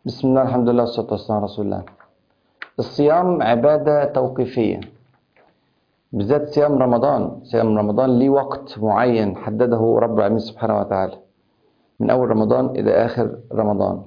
بسم الله الحمد لله والصلاة والسلام على رسول الله الصيام عبادة توقيفية بالذات صيام رمضان صيام رمضان ليه وقت معين حدده رب العالمين سبحانه وتعالى من أول رمضان إلى آخر رمضان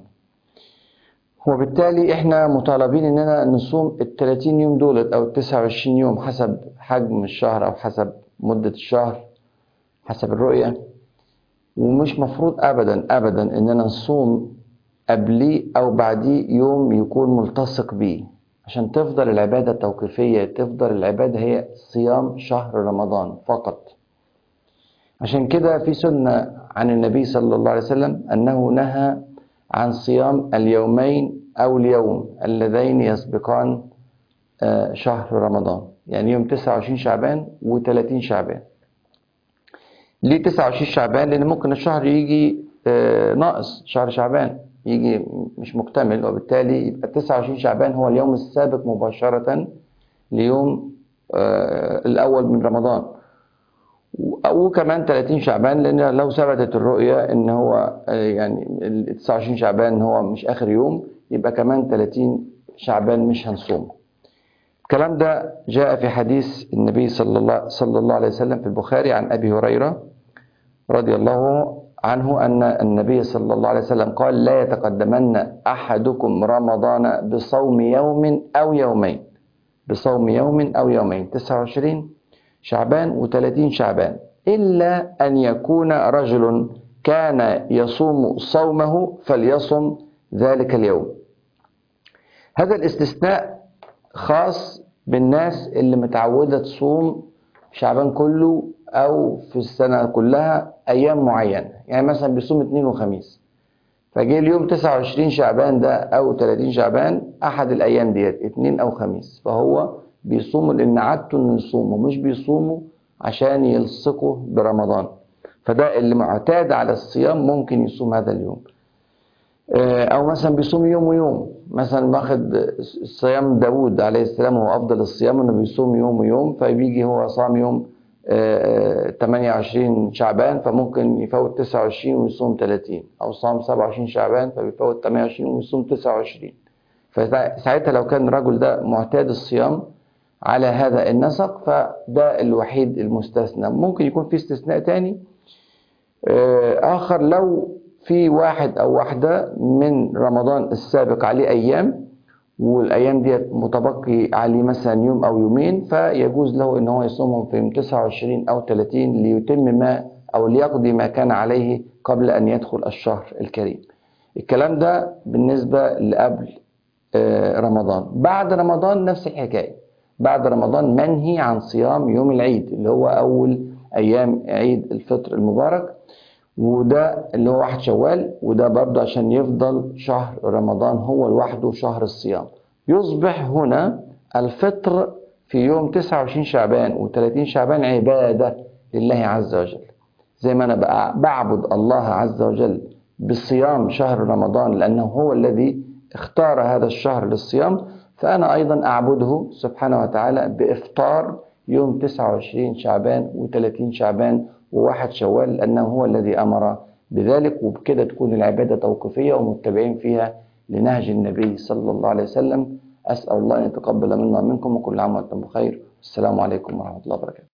وبالتالي احنا مطالبين اننا نصوم ال 30 يوم دولت او ال 29 يوم حسب حجم الشهر او حسب مدة الشهر حسب الرؤية ومش مفروض ابدا ابدا اننا نصوم قبليه او بعديه يوم يكون ملتصق بيه عشان تفضل العبادة توقيفية تفضل العبادة هي صيام شهر رمضان فقط عشان كده في سنة عن النبي صلى الله عليه وسلم أنه نهى عن صيام اليومين أو اليوم اللذين يسبقان شهر رمضان يعني يوم 29 شعبان و30 شعبان ليه 29 شعبان لأن ممكن الشهر يجي ناقص شهر شعبان يجي مش مكتمل وبالتالي يبقى 29 شعبان هو اليوم السابق مباشرة ليوم الأول من رمضان وكمان 30 شعبان لأن لو ثبتت الرؤية إن هو يعني ال 29 شعبان هو مش آخر يوم يبقى كمان 30 شعبان مش هنصومه. الكلام ده جاء في حديث النبي صلى الله صلى الله عليه وسلم في البخاري عن أبي هريرة رضي الله عنه أن النبي صلى الله عليه وسلم قال لا يتقدمن أحدكم رمضان بصوم يوم أو يومين بصوم يوم أو يومين 29 شعبان و30 شعبان إلا أن يكون رجل كان يصوم صومه فليصم ذلك اليوم هذا الاستثناء خاص بالناس اللي متعودة تصوم شعبان كله أو في السنة كلها أيام معينة يعني مثلا بيصوم اثنين وخميس فجه اليوم 29 شعبان ده أو 30 شعبان أحد الأيام ديت اثنين أو خميس فهو بيصوموا لأن عادته إنه يصوموا مش بيصوموا عشان يلصقوا برمضان فده اللي معتاد على الصيام ممكن يصوم هذا اليوم أو مثلا بيصوم يوم ويوم مثلا واخد صيام داود عليه السلام هو أفضل الصيام إنه بيصوم يوم ويوم فبيجي هو صام يوم 28 شعبان فممكن يفوت 29 ويصوم 30 أو صام 27 شعبان فبيفوت 28 ويصوم 29 فساعتها لو كان الرجل ده معتاد الصيام على هذا النسق فده الوحيد المستثنى ممكن يكون في استثناء تاني آخر لو في واحد أو واحدة من رمضان السابق عليه أيام والأيام ديت متبقي عليه مثلا يوم أو يومين فيجوز له إن هو يصومهم في 29 أو 30 ليتم ما أو ليقضي ما كان عليه قبل أن يدخل الشهر الكريم الكلام ده بالنسبة لقبل رمضان بعد رمضان نفس الحكاية بعد رمضان منهي عن صيام يوم العيد اللي هو أول أيام عيد الفطر المبارك وده اللي هو واحد شوال وده برضه عشان يفضل شهر رمضان هو لوحده شهر الصيام يصبح هنا الفطر في يوم 29 شعبان و30 شعبان عبادة لله عز وجل زي ما أنا بعبد الله عز وجل بصيام شهر رمضان لأنه هو الذي اختار هذا الشهر للصيام فأنا أيضا أعبده سبحانه وتعالى بإفطار يوم 29 شعبان و30 شعبان وواحد شوال لأنه هو الذي أمر بذلك وبكده تكون العبادة توقيفية ومتبعين فيها لنهج النبي صلى الله عليه وسلم أسأل الله أن يتقبل منا ومنكم وكل عام وأنتم بخير السلام عليكم ورحمة الله وبركاته